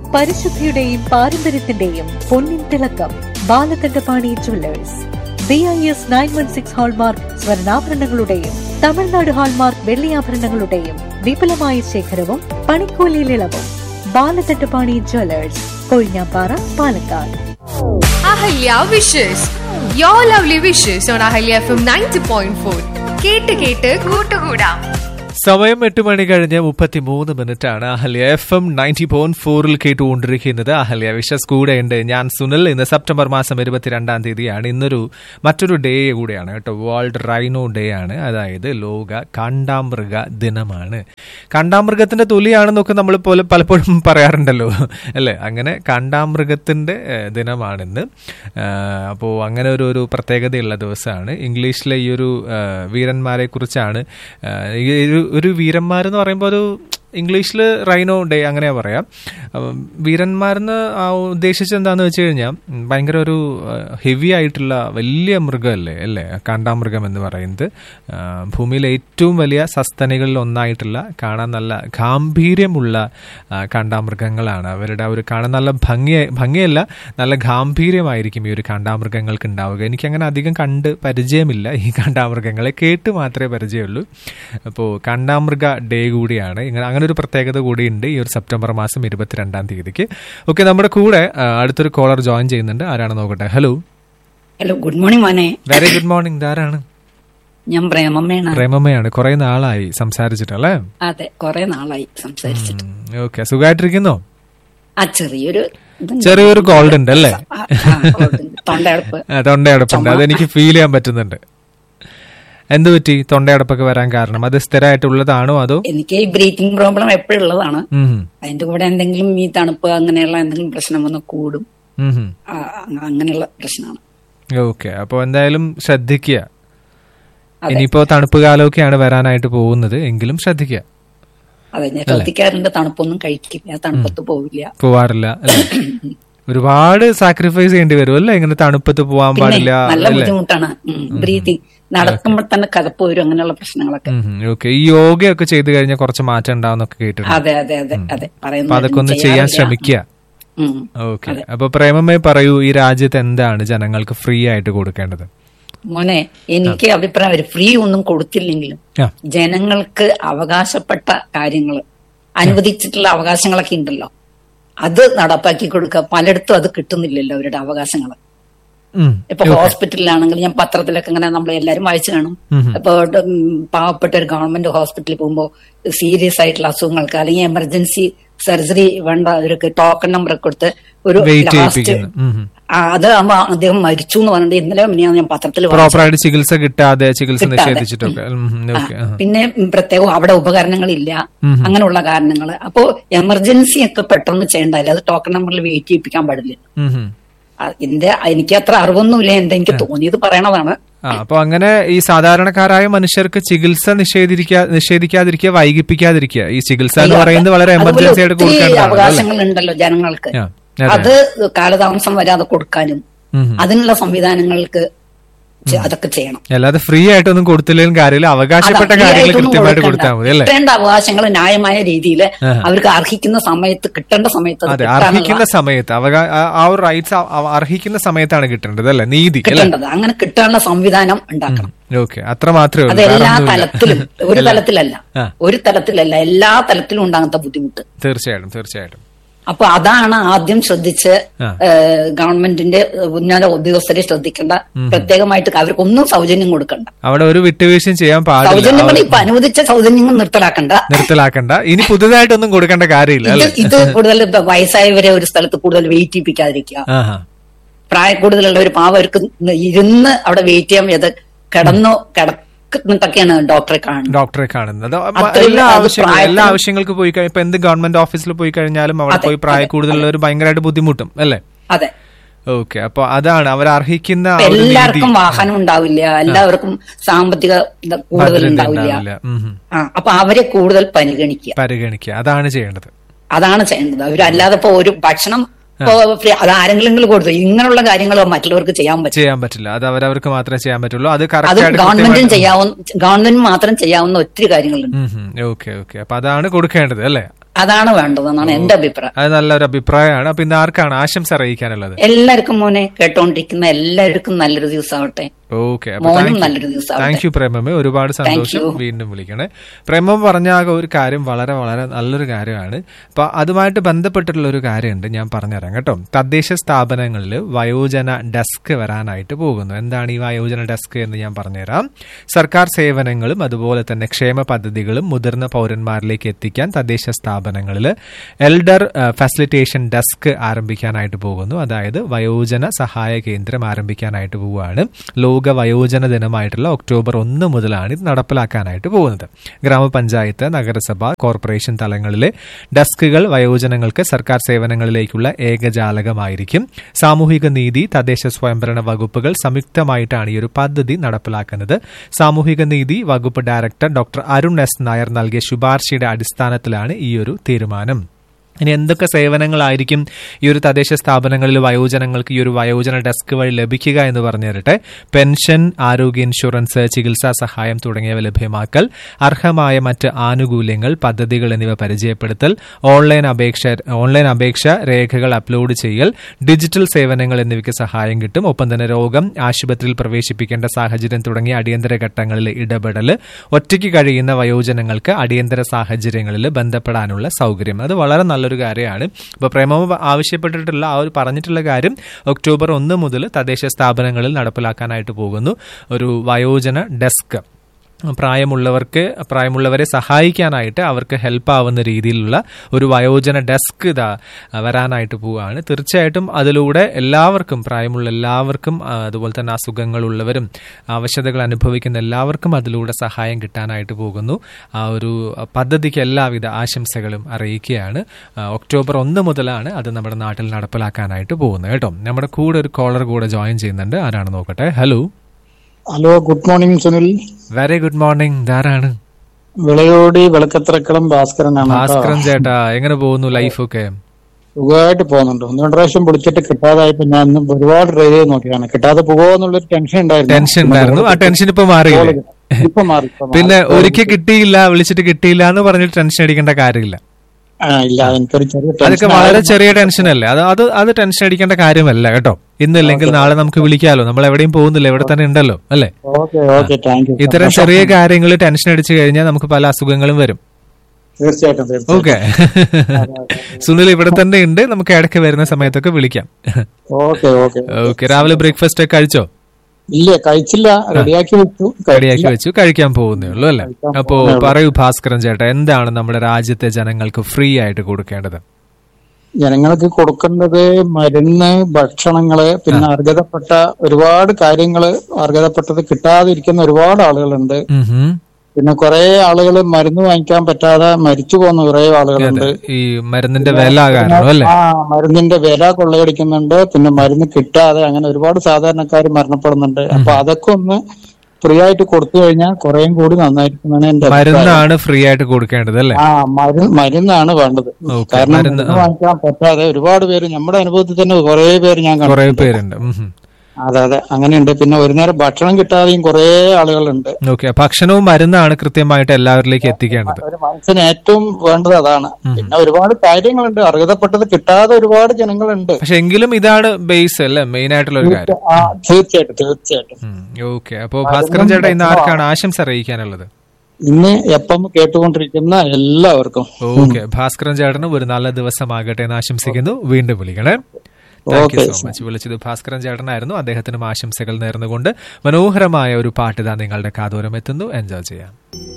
പരിശുദ്ധിയുടെയും പാരമ്പര്യത്തിന്റെയും പൊന്നിൻ തിളക്കം Balakandapani jewellers B I S nine one six hallmark സ്വർണ്ണാഭരണങ്ങളുടെയും തമിഴ്നാട് ഹാൾമാർക്ക് വെള്ളിയാഭരണങ്ങളുടെയും വിപുലമായ ശേഖരവും പണിക്കൂലിയിൽ ഇളവും Balakandapani jewellers Kozhinjampara Palakkad Ahalya wishes your lovely wishes on Ahalya F M ninety point four കേട്ട് കേട്ട് കൂട്ടുകൂടാം സമയം എട്ട് മണി കഴിഞ്ഞ് മുപ്പത്തി മൂന്ന് മിനിറ്റ് ആണ് Ahalya F M ninety point ഫോറിൽ കേട്ടുകൊണ്ടിരിക്കുന്നത് അഹല്യ വിഷസ് കൂടെ ഉണ്ട് ഞാൻ സുനിൽ ഇന്ന് സെപ്റ്റംബർ മാസം ഇരുപത്തിരണ്ടാം തീയതിയാണ് ഇന്നൊരു മറ്റൊരു ഡേ കൂടെയാണ് കേട്ടോ വേൾഡ് റൈനോ ഡേ ആണ് അതായത് ലോക കാണ്ടാമൃഗ ദിനമാണ് കാണ്ടാമൃഗത്തിന്റെ തൊലിയാണെന്നൊക്കെ നമ്മൾ പോലെ പലപ്പോഴും പറയാറുണ്ടല്ലോ അല്ലേ അങ്ങനെ കാണ്ടാമൃഗത്തിന്റെ ഏഹ്, ദിനമാണിന്ന് അപ്പോൾ അങ്ങനെ ഒരു ഒരു പ്രത്യേകതയുള്ള ദിവസമാണ് ഇംഗ്ലീഷിലെ ഈ ഒരു ഏഹ്, വീരന്മാരെ കുറിച്ചാണ് ഏഹ്, ഈ ഒരു ഒരു വീരന്മാരെന്ന് പറയുമ്പോൾ ഒരു ഇംഗ്ലീഷിൽ റൈനോ ഡേ അങ്ങനെയാ പറയാം അപ്പം വീരന്മാരെന്ന് ആ ഉദ്ദേശിച്ചത് എന്താണെന്ന് വെച്ച് കഴിഞ്ഞാൽ ഉം, ഭയങ്കര ഒരു ഹെവി ആയിട്ടുള്ള വലിയ മൃഗമല്ലേ അല്ലേ കാണ്ടാമൃഗം എന്ന് പറയുന്നത് ആ, ഭൂമിയിലെ ഏറ്റവും വലിയ സസ്തനികളിൽ ഒന്നായിട്ടുള്ള കാണാൻ നല്ല ഗാംഭീര്യമുള്ള ആ, കാണ്ടാമൃഗങ്ങളാണ് അവരുടെ ആ ഒരു കാണാൻ നല്ല ഭംഗി ഭംഗിയല്ല നല്ല ഗാംഭീര്യമായിരിക്കും ഈ ഒരു കാണ്ടാമൃഗങ്ങൾക്ക് ഉണ്ടാവുക എനിക്കങ്ങനെ അധികം കണ്ട് പരിചയമില്ല ഈ കാണ്ടാമൃഗങ്ങളെ കേട്ട് മാത്രമേ പരിചയമുള്ളൂ അപ്പോൾ കാണ്ടാമൃഗ ഡേ കൂടിയാണ് ഇങ്ങനെ അങ്ങനെ ഒരു പ്രത്യേകത കൂടിയുണ്ട് ഈ ഒരു സെപ്റ്റംബർ മാസം ഇരുപത്തിരണ്ടാം തീയതിക്ക് ഓക്കെ നമ്മുടെ കൂടെ ആ, അടുത്തൊരു കോളർ ജോയിൻ ചെയ്യുന്നുണ്ട് ആരാണ് നോക്കട്ടെ ഹലോ ഹലോ ഗുഡ് മോർണിംഗ് മോനെ വെരി ഗുഡ് മോർണിംഗ് ഇതാരാണ് ഞാൻ പ്രേമമ്മയാണ് പ്രേമമ്മയാണ് കുറെ നാളായി സംസാരിച്ചിട്ടല്ലേ അതെ കുറെ നാളായി സംസാരിച്ചിട്ട് ഓക്കെ സുഖമായിട്ടിരിക്കുന്നോ ആ ചെറിയൊരു ഇതുണ്ട്. ചെറിയൊരു കോൾഡ് ഉണ്ട് അല്ലേ ആ, ആ, cold ഉണ്ട്. തൊണ്ടയടപ്പ് ആ, തൊണ്ടയടപ്പുണ്ട് അതെനിക്ക് ഫീൽ ചെയ്യാൻ പറ്റുന്നുണ്ട് എന്ത് പറ്റി തൊണ്ടയടപ്പൊക്കെ വരാൻ കാരണം അത് സ്ഥിരമായിട്ടുള്ളതാണോ അതോ എനിക്ക് ഈ ബ്രീത്തിങ് പ്രോബ്ലം എപ്പോഴും ഉള്ളതാണ് ഉം, അതിന്റെ കൂടെ എന്തെങ്കിലും ഈ തണുപ്പ് അങ്ങനെയുള്ള എന്തെങ്കിലും പ്രശ്നം വന്ന് കൂടും ഉം, ഉം. ആ, അ- അങ്ങനെയുള്ള പ്രശ്നമാണ് ഓക്കെ അപ്പൊ എന്തായാലും ശ്രദ്ധിക്കുക അതെ. ഇനിയിപ്പോ തണുപ്പ് കാലമൊക്കെയാണ് വരാനായിട്ട് പോകുന്നത് എങ്കിലും ശ്രദ്ധിക്കുക അതെ ഞാൻ ശ്രദ്ധിക്കാറുണ്ട് തണുപ്പൊന്നും കഴിക്കില്ല തണുപ്പത്ത് പോവില്ല പോവാറില്ല അല്ലേ ഒരുപാട് സാക്രിഫൈസ് ചെയ്യേണ്ടി വരും അല്ലേ ഇങ്ങനെ തണുപ്പത്ത് പോവാൻ പിന്നെ പാടില്ല നല്ല അല്ലേ ബുദ്ധിമുട്ടാണ് ബ്രീത്തിങ് നടക്കുമ്പോൾ തന്നെ കഥപ്പ് വരും അങ്ങനെയുള്ള പ്രശ്നങ്ങളൊക്കെ ഓക്കെ ഈ യോഗയൊക്കെ ചെയ്തു കഴിഞ്ഞാൽ കുറച്ച് മാറ്റം ഉണ്ടാവുന്നൊക്കെ കേട്ടിട്ടുണ്ട് അതെ അതെ അതെ അതെ അപ്പൊ അതൊക്കെ ഒന്ന് ചെയ്യാൻ ചെയ്യാറില്ല. ശ്രമിക്കുക ഉം. ഓക്കെ അപ്പൊ പ്രേമമ്മേ പറയൂ ഈ രാജ്യത്ത് എന്താണ് ജനങ്ങൾക്ക് ഫ്രീ ആയിട്ട് കൊടുക്കേണ്ടത് മോനെ എനിക്ക് അഭിപ്രായം ഒരു ഫ്രീ ഒന്നും കൊടുത്തില്ലെങ്കിലും ആ ജനങ്ങൾക്ക് അവകാശപ്പെട്ട കാര്യങ്ങൾ അനുവദിച്ചിട്ടുള്ള അവകാശങ്ങളൊക്കെ ഉണ്ടല്ലോ അത് നടപ്പാക്കി കൊടുക്കുക പലയിടത്തും അത് കിട്ടുന്നില്ലല്ലോ അവരുടെ അവകാശങ്ങൾ ഉം. ഇപ്പൊ ഹോസ്പിറ്റലിലാണെങ്കിൽ ഞാൻ പത്രത്തിലൊക്കെ ഇങ്ങനെ നമ്മൾ എല്ലാരും വായിച്ചു കാണും ഇപ്പൊ ഉം, പാവപ്പെട്ട ഒരു ഗവൺമെന്റ് ഹോസ്പിറ്റലിൽ പോകുമ്പോൾ സീരിയസ് ആയിട്ടുള്ള അസുഖങ്ങൾക്ക് അല്ലെങ്കിൽ എമർജൻസി സർജറി വേണ്ട അവർക്ക് ടോക്കൺ നമ്പർ ഒക്കെ കൊടുത്ത് ഒരു വെയിറ്റ് ലാസ്റ്റ് ചെയ്യിപ്പിക്കുന്നു ഉം, ഉം. അത് ആകുമ്പോ അദ്ദേഹം മരിച്ചു എന്ന് പറഞ്ഞിട്ട് ഇന്നലെ മിനിയാന്ന് ഞാൻ പത്രത്തിൽ വായിച്ചു. പ്രോപ്പറായിട്ട് ചികിത്സ കിട്ടാതെ ചികിത്സ കിട്ടാതെ. നിഷേധിച്ചിട്ടൊക്കെ ഉം, ഉം, ആ, ഓക്കെ ആ. പിന്നെ പ്രത്യേകം അവിടെ ഉപകരണങ്ങളില്ല അങ്ങനെയുള്ള കാരണങ്ങൾ അപ്പോ എമർജൻസി ഒക്കെ പെട്ടെന്ന് ചെയ്യണ്ടല്ലേ അത് ടോക്കൺ നമ്പറിൽ വെയിറ്റ് ചെയ്യിപ്പിക്കാൻ പാടില്ല ഉം, ഉം. ആ, എന്റെ എനിക്ക് അത്ര അറിവൊന്നുമില്ല എന്താ എനിക്ക് തോന്നിയത് പറയണതാണ് ആ അപ്പൊ അങ്ങനെ ഈ സാധാരണക്കാരായ മനുഷ്യർക്ക് ചികിത്സ നിഷേധിക്കാ നിഷേധിക്കാതിരിക്കുക വൈകിപ്പിക്കാതിരിക്കുക ഈ ചികിത്സ എന്ന് പറയുന്നത് വളരെ അതുപോലെ എമർജൻസി ആയിട്ട് ഒത്തിരി കൊടുക്കേണ്ടതാണ് അല്ലേ അവകാശങ്ങൾ ഉണ്ടല്ലോ ജനങ്ങൾക്ക് ആ, അതെ. അത് കാലതാമസം വരാതെ കൊടുക്കാനും ഉം, ഉം. അതിനുള്ള സംവിധാനങ്ങൾക്ക് ചെ- അതൊക്കെ ചെയ്യണം അല്ലാതെ ഫ്രീ ആയിട്ടൊന്നും കൊടുത്തില്ലെങ്കിലും കാര്യമില്ല അവകാശപ്പെട്ട അതാ, free കാര്യങ്ങൾ ആയിട്ടൊന്നും കൃത്യമായിട്ട് കൊടുക്കണ്ട. കൊടുത്താൽ മതി അല്ലേ കിട്ടേണ്ട അവകാശങ്ങൾ ന്യായമായ രീതിയിൽ അവർക്ക് അർഹിക്കുന്ന സമയത്ത് കിട്ടേണ്ട സമയത്ത് അത് അതെ കിട്ടാനുള്ള- അർഹിക്കുന്ന സമയത്ത് അവകാ ആ- ആ ഒരു റൈറ്റ്സ് അർഹിക്കുന്ന സമയത്താണ് കിട്ടേണ്ടത് അല്ലേ നീതി അല്ലേ കിട്ടേണ്ടത് അങ്ങനെ കിട്ടാനുള്ള സംവിധാനം ഉണ്ടാക്കണം ഓക്കെ അത്ര മാത്രമേ ഉള്ളൂ അത് വേറെ എല്ലാ ഒന്നുമില്ല. തലത്തിലും ഒരു എല്ലാ- തലത്തിലല്ല ആ. ഒരു തലത്തിലല്ല എല്ലാ തലത്തിലും ഉണ്ടാകുന്ന ബുദ്ധിമുട്ട് തീർച്ചയായിട്ടും തീർച്ചയായിട്ടും അപ്പൊ അതാണ് ആദ്യം ശ്രദ്ധിച്ച് ആ. ഏഹ്, ഗവൺമെന്റിന്റെ ഉന്നത ഉദ്യോഗസ്ഥരെ ശ്രദ്ധിക്കേണ്ട പ്രത്യേകമായിട്ട് അവർക്കൊന്നും സൗജന്യം കൊടുക്കണ്ട അവിടെ ഒരു വിട്ടുവീഴ്ചയും ചെയ്യാൻ പാടില്ല സൗജന്യങ്ങൾ അവർ ഇപ്പൊ അനുവദിച്ച സൗജന്യങ്ങൾ നിർത്തലാക്കണ്ട നിർത്തലാക്കണ്ട ഇനി പുതുതായിട്ടൊന്നും കൊടുക്കേണ്ട കാര്യമില്ല ഇത് അല്ലേ ഇത് കൂടുതൽ ഇപ്പൊ വയസ്സായവരെ ഒരു സ്ഥലത്ത് കൂടുതൽ വെയിറ്റ് ചെയ്യിപ്പിക്കാതിരിക്കുക ആഹാ പ്രായ കൂടുതലുള്ള ഒരു പാവം അവർക്ക് ഇരുന്ന് അവിടെ വെയിറ്റ് ചെയ്യാൻ ഇത് കിടന്നോ കിടന്നിട്ടൊക്കെയാണ് ഡോക്ടറെ കാണുന്നത് ഡോക്ടറെ കാണുന്നത് അത് അത്രയും എല്ലാ അത് ആവശ്യങ്ങളും എല്ലാ പ്രായത്തിന് ആവശ്യങ്ങൾക്ക് പോയി കഴിഞ്ഞാൽ ഇപ്പൊ എന്ത് ഗവൺമെന്റ് ഓഫീസിൽ പോയി കഴിഞ്ഞാലും അവിടെ അതെ, പോയി പ്രായ അതെ, കൂടുതലുള്ളവർ ഭയങ്കരമായിട്ട് ബുദ്ധിമുട്ടും അല്ലേ അതെ ഓക്കെ അപ്പൊ അതാണ് അവർ അർഹിക്കുന്ന ആ ഇപ്പൊ ഒരു നീതി എല്ലാവർക്കും വാഹനം ഉണ്ടാവില്ല എല്ലാവർക്കും സാമ്പത്തിക ഇത് കൂടുതൽ ഭദ്രത ഉണ്ടാവില്ല ഉണ്ടാവില്ല ഉം, ഉം. ആ അപ്പൊ അവരെ കൂടുതൽ പരിഗണിക്കുക പരിഗണിക്കുക അതാണ് ചെയ്യേണ്ടത് അതാണ് ചെയ്യേണ്ടത് അവരല്ലാതെ ഇപ്പൊ ഒരു ഭക്ഷണം ഇപ്പൊ ഫ്രീ- അത് ആരെങ്കിലും കൊടുത്തു ഇങ്ങനെയുള്ള കാര്യങ്ങൾ മറ്റുള്ളവർക്ക് ചെയ്യാൻ പറ്റും ചെയ്യാൻ പറ്റില്ല അത് അവരവർക്ക് മാത്രമേ ചെയ്യാൻ പറ്റുള്ളൂ അത് അത് കറക്റ്റ് ആയിട്ട് ഗവൺമെന്റിന് കൃത്യമായിട്ട് ചെയ്യാവുന്ന ഗവൺമെന്റ് മാത്രം ചെയ്യാവുന്ന ഒത്തിരി കാര്യങ്ങളുണ്ട് ഓക്കെ ഓക്കെ അപ്പൊ അതാണ് കൊടുക്കേണ്ടത് അല്ലേ അതാണ് വേണ്ടതെന്നാണ് എന്റെ അഭിപ്രായം അത് നല്ലൊരു അഭിപ്രായമാണ് അപ്പൊ ഇന്ന് ആർക്കാണ് ആശംസ അറിയിക്കാനുള്ളത് എല്ലാവർക്കും മോനെ കേട്ടോണ്ടിരിക്കുന്ന എല്ലാവർക്കും നല്ലൊരു ദിവസമാവട്ടെ ഓക്കെ മോനും നല്ലൊരു ദിവസമാവട്ടെ താങ്ക് യു പ്രേമമ്മ ഒരുപാട് സന്തോഷം you. വീണ്ടും വിളിക്കണേ പ്രേമം പറഞ്ഞ ആ ഒരു കാര്യം വളരെ വളരെ നല്ലൊരു കാര്യമാണ് അപ്പൊ അതുമായിട്ട് ബന്ധപ്പെട്ടിട്ടുള്ള ഒരു കാര്യമുണ്ട് ഞാൻ പറഞ്ഞുതരാം കേട്ടോ തദ്ദേശ സ്ഥാപനങ്ങളിൽ വയോജന ഡെസ്ക് വരാനായിട്ട് പോകുന്നു എന്താണ് ഈ വയോജന ഡെസ്ക് എന്ന് ഞാൻ പറഞ്ഞുതരാം സർക്കാർ സേവനങ്ങളും അതുപോലെ തന്നെ ക്ഷേമ പദ്ധതികളും മുതിർന്ന പൗരന്മാരിലേക്ക് എത്തിക്കാൻ തദ്ദേശ സ്ഥാപനങ്ങളിൽ എൽഡർ ഫെസിലിറ്റേഷൻ ഡെസ്ക് ആരംഭിക്കാനായിട്ട് പോകുന്നു അതായത് വയോജന സഹായ കേന്ദ്രം ആരംഭിക്കാനായിട്ട് പോവുകയാണ് ലോക വയോജന ദിനമായിട്ടുള്ള ഒക്ടോബർ ഒന്ന് മുതലാണ് ഇത് നടപ്പിലാക്കാനായിട്ട് പോകുന്നത് ഗ്രാമപഞ്ചായത്ത് നഗരസഭ കോർപ്പറേഷൻ തലങ്ങളിലെ ഡെസ്കുകൾ വയോജനങ്ങൾക്ക് സർക്കാർ സേവനങ്ങളിലേക്കുള്ള ഏകജാലകമായിരിക്കും സാമൂഹിക നീതി തദ്ദേശ സ്വയംഭരണ വകുപ്പുകൾ സംയുക്തമായിട്ടാണ് ഈ ഒരു പദ്ധതി നടപ്പിലാക്കുന്നത് സാമൂഹിക നീതി വകുപ്പ് director doctor Arun S Nair നൽകിയ ശുപാർശയുടെ അടിസ്ഥാനത്തിലാണ് ഈ ഒരു തീരുമാനം ഇനി എന്തൊക്കെ സേവനങ്ങളായിരിക്കും ഈ ഒരു തദ്ദേശ സ്ഥാപനങ്ങളിൽ വയോജനങ്ങൾക്ക് ഈ ഒരു വയോജന ഡെസ്ക് വഴി ലഭിക്കുക എന്ന് പറഞ്ഞു തരട്ടെ പെൻഷൻ ആരോഗ്യ ഇൻഷുറൻസ് ചികിത്സാ സഹായം തുടങ്ങിയവ ലഭ്യമാക്കൽ അർഹമായ മറ്റ് ആനുകൂല്യങ്ങൾ പദ്ധതികൾ എന്നിവ പരിചയപ്പെടുത്തൽ ഓൺലൈൻ അപേക്ഷ ഓൺലൈൻ അപേക്ഷ രേഖകൾ അപ്ലോഡ് ചെയ്യൽ ഡിജിറ്റൽ സേവനങ്ങൾ എന്നിവയ്ക്ക് സഹായം കിട്ടും ഒപ്പം തന്നെ രോഗം ആശുപത്രിയിൽ പ്രവേശിപ്പിക്കേണ്ട സാഹചര്യം തുടങ്ങിയ അടിയന്തര ഘട്ടങ്ങളിൽ ഇടപെടൽ ഒറ്റയ്ക്ക് കഴിയുന്ന വയോജനങ്ങൾക്ക് അടിയന്തര സാഹചര്യങ്ങളിൽ ബന്ധപ്പെടാനുള്ള സൗകര്യം അത് വളരെ നല്ലൊരു കാര്യമാണ് ഇപ്പോൾ പ്രേമം ആവശ്യപ്പെട്ടിട്ടുള്ള ആ ഒരു പറഞ്ഞിട്ടുള്ള കാര്യം ഒക്ടോബർ ഒന്ന് മുതൽ തദ്ദേശ സ്ഥാപനങ്ങളിൽ നടപ്പിലാക്കാനായിട്ട് പോകുന്നു ഒരു വയോജന ഡെസ്ക് പ്രായമുള്ളവർക്ക് പ്രായമുള്ളവരെ സഹായിക്കാനായിട്ട് അവർക്ക് ഹെൽപ്പ് ആവുന്ന രീതിയിലുള്ള ഒരു വയോജന ഡെസ്ക് ഇതാ വരാനായിട്ട് പോവുകയാണ് തീർച്ചയായിട്ടും അതിലൂടെ എല്ലാവർക്കും പ്രായമുള്ള എല്ലാവർക്കും ആ, അതുപോലെ തന്നെ അസുഖങ്ങളുള്ളവരും ആവശ്യതകൾ അനുഭവിക്കുന്ന എല്ലാവർക്കും അതിലൂടെ സഹായം കിട്ടാനായിട്ട് പോകുന്നു ആ ഒരു പദ്ധതിക്ക് എല്ലാവിധ ആശംസകളും അറിയിക്കുകയാണ് ആ, ഒക്ടോബർ ഒന്ന് മുതലാണ് അത് നമ്മുടെ നാട്ടിൽ നടപ്പിലാക്കാനായിട്ട് പോകുന്നത് കേട്ടോ നമ്മുടെ കൂടെ ഒരു കോളർ കൂടെ ജോയിൻ ചെയ്യുന്നുണ്ട് ആരാണ് നോക്കട്ടെ hello hello good morning Sunil very good morning ധാരാണ് വിളയോടി വിളക്കത്തിറക്കളം ഭാസ്കരനാണ് കേട്ടോ. ഭാസ്കരൻ ചേട്ടാ എങ്ങനെ പോകുന്നു ലൈഫൊക്കെ സുഖമായിട്ട് പോകുന്നുണ്ട് ഒന്ന് രണ്ട് പ്രാവശ്യം വിളിച്ചിട്ട് കിട്ടാതായപ്പോ ഞാൻ ഇന്ന് ഒരുപാട് ട്രൈ ചെയ്ത് നോക്കിയാണ് കിട്ടാതെ പോകുമോ എന്നുള്ളൊരു ടെൻഷൻ ഉണ്ടായിരുന്നു ടെൻഷൻ ഉണ്ടായിരുന്നു ആ ടെൻഷൻ ഇപ്പൊ മാറിയില്ലേ ഇപ്പൊ മാറി ഇപ്പൊ മാറി. പിന്നെ ഒരിക്കൽ കിട്ടിയില്ല വിളിച്ചിട്ട് കിട്ടിയില്ല എന്ന് പറഞ്ഞിട്ട് ടെൻഷൻ അടിക്കേണ്ട കാര്യമില്ല ആ, ഇല്ല എനിക്കൊരു ചെറിയ അതൊക്കെ ടെൻഷൻ വളരെ ചെറിയ ടെൻഷൻ അല്ലേ അത് അത് അത് ടെൻഷൻ അടിക്കേണ്ട കാര്യമല്ല കേട്ടോ ഇന്നില്ലെങ്കിൽ നാളെ നമുക്ക് വിളിക്കാലോ നമ്മൾ എവിടെയും പോകുന്നില്ല ഇവിടെ തന്നെ ഉണ്ടല്ലോ അല്ലേ ഓക്കെ ഓക്കെ താങ്ക് യു ഇത്തരം ചെറിയ കാര്യങ്ങൾ ടെൻഷൻ അടിച്ചു കഴിഞ്ഞാൽ നമുക്ക് പല അസുഖങ്ങളും വരും തീർച്ചയായിട്ടും തീർച്ചയായിട്ടും ഓക്കെ സുനിൽ ഇവിടെ തന്നെ ഉണ്ട് നമുക്ക് ഇടയ്ക്ക് വരുന്ന സമയത്തൊക്കെ വിളിക്കാം ഓക്കെ ഓക്കെ ഓക്കെ രാവിലെ ബ്രേക്ക്ഫാസ്റ്റ് ഒക്കെ കഴിച്ചോ ഇല്ല കഴിച്ചില്ല റെഡിയാക്കി വെച്ചു റെഡിയാക്കി വെച്ചു കഴിക്കാൻ പോകുന്നേ ഉള്ളൂ അല്ലേ അപ്പോ പറയൂ ഭാസ്കരൻ ചേട്ടാ എന്താണ് നമ്മുടെ രാജ്യത്തെ ജനങ്ങൾക്ക് ഫ്രീ ആയിട്ട് കൊടുക്കേണ്ടത് ജനങ്ങൾക്ക് കൊടുക്കേണ്ടത് മരുന്ന് ഭക്ഷണങ്ങള് പിന്നെ അർഹതപ്പെട്ട ഒരുപാട് കാര്യങ്ങള് അർഹതപ്പെട്ടത് കിട്ടാതിരിക്കുന്ന ഒരുപാട് ആളുകളുണ്ട് ഉം ഹും. പിന്നെ കുറെ ആളുകൾ മരുന്ന് വാങ്ങിക്കാൻ പറ്റാതെ മരിച്ചു പോകുന്ന കുറെ ആളുകളുണ്ട് ഈ മരുന്നിന്റെ വില കാരണം അല്ലേ ആ മരുന്നിന്റെ വില കൊള്ളയടിക്കുന്നുണ്ട് പിന്നെ മരുന്ന് കിട്ടാതെ അങ്ങനെ ഒരുപാട് സാധാരണക്കാർ മരണപ്പെടുന്നുണ്ട് അപ്പൊ അതൊക്കെ ഒന്ന് ഫ്രീ ആയിട്ട് കൊടുത്തു കഴിഞ്ഞാൽ കുറേയും കൂടി നന്നായിരിക്കുന്നതാണ് എന്റെ അഭിപ്രായം. മരുന്നാണ് ഫ്രീ ആയിട്ട് കൊടുക്കേണ്ടത് അല്ലേ ആ മരുന്ന് മരുന്നാണ് വേണ്ടത് ഓക്കേ, കാരണം മരുന്ന്, മരുന്ന് വാങ്ങിക്കാൻ പറ്റാതെ ഒരുപാട് പേര് നമ്മുടെ അനുഭവത്തിൽ തന്നെ കുറെ പേര് ഞാൻ കുറെ കണ്ടു പേരുണ്ട് ഉം ഹും. അതെ അതെ അങ്ങനെയുണ്ട് പിന്നെ ഒരു നേരം ഭക്ഷണം കിട്ടാതെയും കുറെ ആളുകളുണ്ട് ഓക്കെ ഭക്ഷണവും മരുന്നാണ് കൃത്യമായിട്ട് എല്ലാവരിലേക്ക് എത്തിക്കേണ്ടത് ഒരു മനസ്സിന് ഏറ്റവും വേണ്ടത് അതാണ് പിന്നെ ഒരുപാട് കാര്യങ്ങളുണ്ട് അർഹതപ്പെട്ടത് കിട്ടാതെ ഒരുപാട് ജനങ്ങളുണ്ട് പക്ഷെ എങ്കിലും ഇതാണ് ബേസ് അല്ലേ മെയിൻ ആയിട്ടുള്ള ഒരു കാര്യം ആ തീർച്ചയായിട്ടും തീർച്ചയായിട്ടും ഓക്കെ അപ്പോ ഭാസ്കരൻ ചേട്ടാ ഇന്ന് ആർക്കാണ് ആശംസ അറിയിക്കാനുള്ളത് ഇന്ന് എപ്പം കേട്ടുകൊണ്ടിരിക്കുന്ന എല്ലാവർക്കും ഓക്കെ ഭാസ്കരൻ ചേട്ടനും ഒരു നല്ല ദിവസമാകട്ടെ എന്ന് ആശംസിക്കുന്നു വീണ്ടും വിളിക്കണേ താങ്ക് യു സോ മച്ച് വിളിച്ചത് ഭാസ്കരൻ ചേട്ടനായിരുന്നു അദ്ദേഹത്തിനും ആശംസകൾ നേർന്നുകൊണ്ട് മനോഹരമായ ഒരു പാട്ട് ഇതാ നിങ്ങളുടെ കാതോരം എത്തുന്നു എൻജോയ് ചെയ്യാം